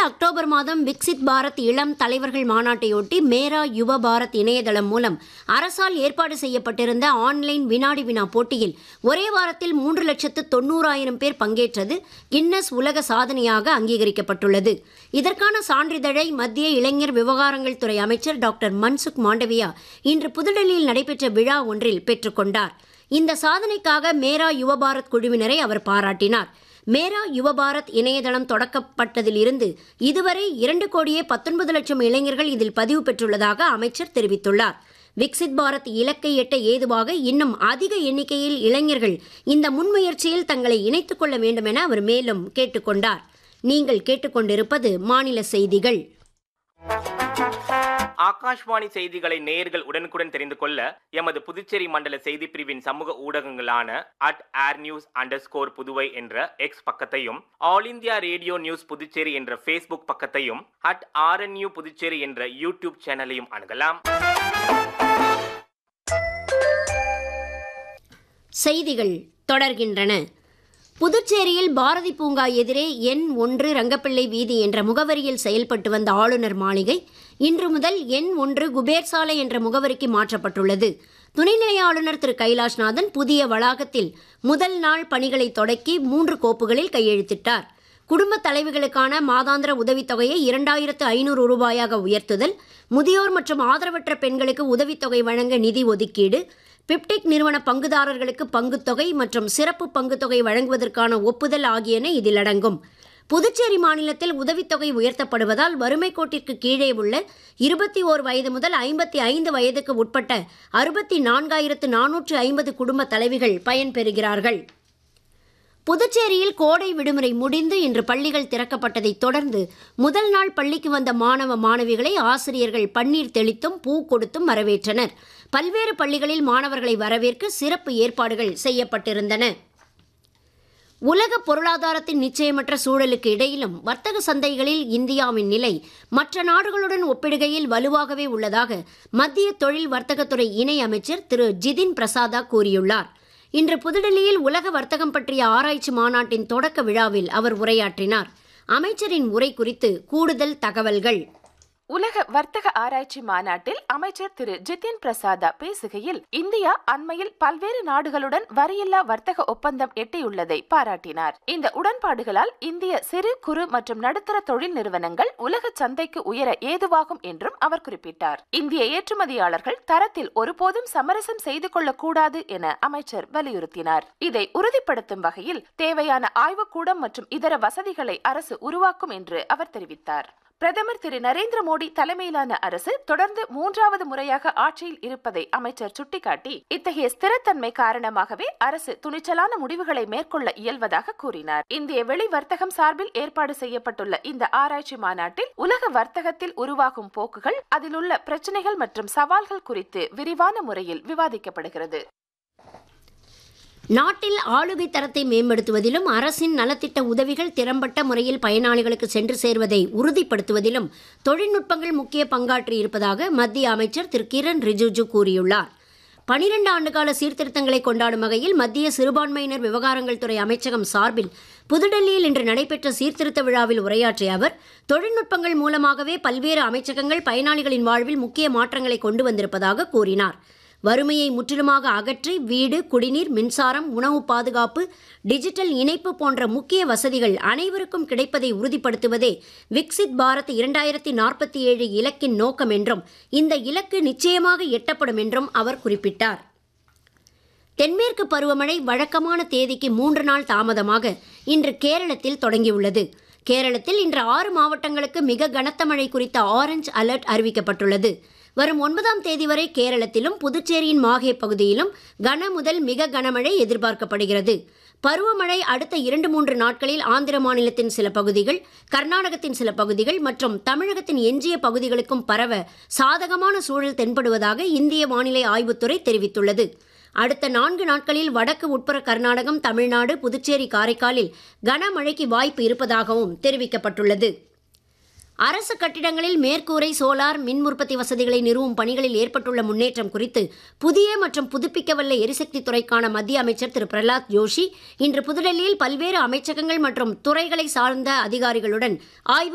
October மாதம் விக்சித் பாரத் இளம் தலைவர்கள் மாநாட்டையொட்டி மேரா யுவ பாரத் இணையதளம் மூலம் அரசால் ஏற்பாடு செய்யப்பட்டிருந்த ஆன்லைன் வினாடி வினா போட்டியில் ஒரே வாரத்தில் மூன்று லட்சத்து தொண்ணூறாயிரம் பேர் பங்கேற்றது கின்னஸ் உலக சாதனையாக அங்கீகரிக்கப்பட்டுள்ளது இதற்கான சான்றிதழை மத்திய இளைஞர் விவகாரங்கள் துறை அமைச்சர் டாக்டர் மன்சுக் மாண்டவியா இன்று புதுடெல்லியில் நடைபெற்ற விழா ஒன்றில் பெற்றுக்கொண்டார் இந்த சாதனைக்காக மேரா யுவ பாரத் குழுவினரை அவர் பாராட்டினார் மேரா யுவ பாரத் இணையதளம் தொடக்கப்பட்டதிலிருந்து இதுவரை இரண்டு கோடியே பத்தொன்பது லட்சம் இளைஞர்கள் இதில் பதிவு பெற்றுள்ளதாக அமைச்சர் தெரிவித்துள்ளார் விக்சித் பாரத் இலக்கை எட்ட ஏதுவாக இன்னும் அதிக எண்ணிக்கையில் இளைஞர்கள் இந்த முன்முயற்சியில் தங்களை இணைத்துக் கொள்ள வேண்டும் என அவர் மேலும் கேட்டுக்கொண்டார் நீங்கள் கேட்டுக்கொண்டிருப்பது மாநில செய்திகள் ஆகாஷ்வாணி செய்திகளை நேயர்கள் உடனுக்குடன் தெரிந்து கொள்ள எமது புதுச்சேரி மண்டல செய்தி பிரிவின் சமூக ஊடகங்களான அட் ஏர் நியூஸ் அண்டர் ஸ்கோர் புதுவை என்ற எக்ஸ் பக்கத்தையும் All India Radio news Puducherry என்ற ஃபேஸ்புக் பக்கத்தையும் அட் ஆர்என்யூ புதுச்சேரி என்ற யூடியூப் சேனலையும் அணுகலாம் செய்திகள் தொடர்கின்றன புதுச்சேரியில் பாரதி பூங்கா எதிரே எண் ஒன்று ரங்கப்பிள்ளை வீதி என்ற முகவரியில் செயல்பட்டு வந்த ஆளுநர் மாளிகை இன்று முதல் எண் ஒன்று குபேர் சாலை என்ற முகவரிக்கு மாற்றப்பட்டுள்ளது துணைநிலை ஆளுநர் திரு கைலாஷ்நாதன் புதிய வளாகத்தில் முதல் நாள் பணிகளை தொடக்கி மூன்று கோப்புகளில் கையெழுத்திட்டார் குடும்ப தலைவிகளுக்கான மாதாந்திர உதவித்தொகையை இரண்டாயிரத்து ஐநூறு ரூபாயாக உயர்த்துதல் முதியோர் மற்றும் ஆதரவற்ற பெண்களுக்கு உதவித்தொகை வழங்க நிதி ஒதுக்கீடு பிப்டிக் நிறுவன பங்குதாரர்களுக்கு பங்குத்தொகை மற்றும் சிறப்பு பங்குத்தொகை வழங்குவதற்கான ஒப்புதல் ஆகியன இதில் அடங்கும் புதுச்சேரி மாநிலத்தில் உதவித்தொகை உயர்த்தப்படுவதால் வறுமை கோட்டிற்கு கீழே உள்ள இருபத்தி ஓர் வயது முதல் ஐம்பத்தி ஐந்து வயதுக்கு உட்பட்ட அறுபத்தி நான்காயிரத்து நானூற்று ஐம்பது குடும்ப தலைவிகள் பயன்பெறுகிறார்கள் புதுச்சேரியில் கோடை விடுமுறை முடிந்து இன்று பள்ளிகள் திறக்கப்பட்டதைத் தொடர்ந்து முதல் நாள் பள்ளிக்கு வந்த மாணவ மாணவிகளை ஆசிரியர்கள் பன்னீர் தெளித்தும் பூ கொடுத்தும் வரவேற்றனர் பல்வேறு பள்ளிகளில் மாணவர்களை வரவேற்க சிறப்பு ஏற்பாடுகள் செய்யப்பட்டிருந்தன உலக பொருளாதாரத்தின் நிச்சயமற்ற சூழலுக்கு இடையிலும் வர்த்தக சந்தைகளில் இந்தியாவின் நிலை மற்ற நாடுகளுடன் ஒப்பிடுகையில் வலுவாகவே உள்ளதாக மத்திய தொழில் வர்த்தகத்துறை இணை அமைச்சர் திரு ஜிதின் பிரசாதா கூறியுள்ளார் இன்று புதுடெல்லியில் உலக வர்த்தகம் பற்றிய ஆராய்ச்சி மாநாட்டின் தொடக்க விழாவில் அவர் உரையாற்றினார் அமைச்சரின் உரை குறித்து கூடுதல் தகவல்கள் உலக வர்த்தக ஆராய்ச்சி மாநாட்டில் அமைச்சர் திரு ஜிதின் பிரசாதா பேசுகையில் இந்தியா அண்மையில் பல்வேறு நாடுகளுடன் வரியில்லா வர்த்தக ஒப்பந்தம் எட்டியுள்ளதை பாராட்டினார் இந்த உடன்பாடுகளால் இந்திய சிறு குறு மற்றும் நடுத்தர தொழில் நிறுவனங்கள் உலக சந்தைக்கு உயர ஏதுவாகும் என்றும் அவர் குறிப்பிட்டார் இந்திய ஏற்றுமதியாளர்கள் தரத்தில் ஒருபோதும் சமரசம் செய்து கொள்ளக்கூடாது என அமைச்சர் வலியுறுத்தினார் இதை உறுதிப்படுத்தும் வகையில் தேவையான ஆய்வுக்கூடம் மற்றும் இதர வசதிகளை அரசு உருவாக்கும் என்று அவர் தெரிவித்தார் பிரதமர் திரு நரேந்திர மோடி தலைமையிலான அரசு தொடர்ந்து மூன்றாவது முறையாக ஆட்சியில் இருப்பதை அமைச்சர் சுட்டிக்காட்டி இத்தகைய ஸ்திரத்தன்மை காரணமாகவே அரசு துணிச்சலான முடிவுகளை மேற்கொள்ள இயல்வதாக கூறினார் இந்திய வெளி வர்த்தகம் சார்பில் ஏற்பாடு செய்யப்பட்டுள்ள இந்த ஆராய்ச்சி மாநாட்டில் உலக வர்த்தகத்தில் உருவாகும் போக்குகள் அதில் உள்ள பிரச்சனைகள் மற்றும் சவால்கள் குறித்து விரிவான முறையில் விவாதிக்கப்படுகிறது நாட்டில் ஆளுகை தரத்தை மேம்படுத்துவதிலும் அரசின் நலத்திட்ட உதவிகள் திறம்பட்ட முறையில் பயனாளிகளுக்கு சென்று சேர்வதை உறுதிப்படுத்துவதிலும் தொழில்நுட்பங்கள் முக்கிய பங்காற்றி இருப்பதாக மத்திய அமைச்சர் திரு கிரண் ரிஜிஜு கூறியுள்ளார் பனிரெண்டு ஆண்டுகால சீர்திருத்தங்களை கொண்டாடும் வகையில் மத்திய சிறுபான்மையினர் விவகாரங்கள் துறை அமைச்சகம் சார்பில் புதுடெல்லியில் இன்று நடைபெற்ற சீர்திருத்த விழாவில் உரையாற்றிய அவர் தொழில்நுட்பங்கள் மூலமாகவே பல்வேறு அமைச்சகங்கள் பயனாளிகளின் வாழ்வில் முக்கிய மாற்றங்களை கொண்டு வந்திருப்பதாக கூறினார் வறுமையை முற்றிலுமாக அகற்றி வீடு குடிநீர் மின்சாரம் உணவு பாதுகாப்பு டிஜிட்டல் இணைப்பு போன்ற முக்கிய வசதிகள் அனைவருக்கும் கிடைப்பதை உறுதிப்படுத்துவதே விக்சித் பாரத் இரண்டாயிரத்தி நாற்பத்தி ஏழு இலக்கின் நோக்கம் என்றும் இந்த இலக்கு நிச்சயமாக எட்டப்படும் என்றும் அவர் குறிப்பிட்டார் தென்மேற்கு பருவமழை வழக்கமான தேதிக்கு மூன்று நாள் தாமதமாக இன்று கேரளத்தில் தொடங்கியுள்ளது கேரளத்தில் இன்று ஆறு மாவட்டங்களுக்கு மிக கனத்த மழை குறித்த ஆரஞ்சு அலர்ட் அறிவிக்கப்பட்டுள்ளது வரும் ஒன்பதாம் தேதி வரை கேரளத்திலும் புதுச்சேரியின் மாஹே பகுதியிலும் கன முதல் மிக கனமழை எதிர்பார்க்கப்படுகிறது பருவமழை அடுத்த இரண்டு மூன்று நாட்களில் ஆந்திர மாநிலத்தின் சில பகுதிகள் கர்நாடகத்தின் சில பகுதிகள் மற்றும் தமிழகத்தின் எஞ்சிய பகுதிகளுக்கும் பரவ சாதகமான சூழல் தென்படுவதாக இந்திய வானிலை ஆய்வுத்துறை தெரிவித்துள்ளது அடுத்த நான்கு நாட்களில் வடக்கு உட்புற கர்நாடகம் தமிழ்நாடு புதுச்சேரி காரைக்காலில் கனமழைக்கு வாய்ப்பு இருப்பதாகவும் தெரிவிக்கப்பட்டுள்ளது அரசு கட்டிடங்களில் மேற்கூரை சோலார் மின் உற்பத்தி வசதிகளை நிறுவும் பணிகளில் ஏற்பட்டுள்ள முன்னேற்றம் குறித்து புதிய மற்றும் புதுப்பிக்கவல்ல எரிசக்தி துறைக்கான மத்திய அமைச்சர் திரு பிரகலாத் ஜோஷி இன்று புதுடெல்லியில் பல்வேறு அமைச்சகங்கள் மற்றும் துறைகளை சார்ந்த அதிகாரிகளுடன் ஆய்வு